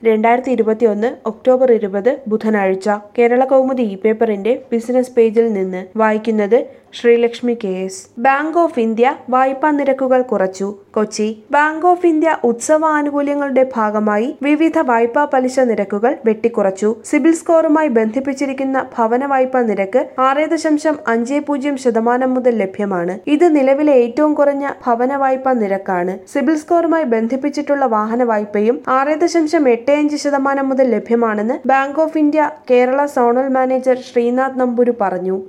രണ്ടായിരത്തി ഇരുപത്തിയൊന്ന് ഒക്ടോബർ ഇരുപത് ബുധനാഴ്ച കേരള കൗമുദി ഇ പേപ്പറിന്റെ ബിസിനസ് പേജിൽ നിന്ന് വായിക്കുന്നത് Sreelakshmi K S Bank of India വായ്പാ നിരക്കുകൾ കുറച്ചു കൊച്ചി ബാങ്ക് ഓഫ് ഇന്ത്യ ഉത്സവ ആനുകൂല്യങ്ങളുടെ ഭാഗമായി വിവിധ വായ്പാ പലിശ നിരക്കുകൾ വെട്ടിക്കുറച്ചു സിബിൽ സ്കോറുമായി ബന്ധിപ്പിച്ചിരിക്കുന്ന ഭവന വായ്പാ നിരക്ക് ആറ് ദശാംശം അഞ്ച് പൂജ്യം ശതമാനം മുതൽ ലഭ്യമാണ് ഇത് നിലവിലെ ഏറ്റവും കുറഞ്ഞ ഭവന വായ്പാ നിരക്കാണ് സിബിൽ സ്കോറുമായി ബന്ധിപ്പിച്ചിട്ടുള്ള വാഹന വായ്പയും ആറ് ദശാംശം എട്ട് അഞ്ച് ശതമാനം മുതൽ ലഭ്യമാണെന്ന് Bank of India Kerala zonal manager Sreenath Namboori പറഞ്ഞു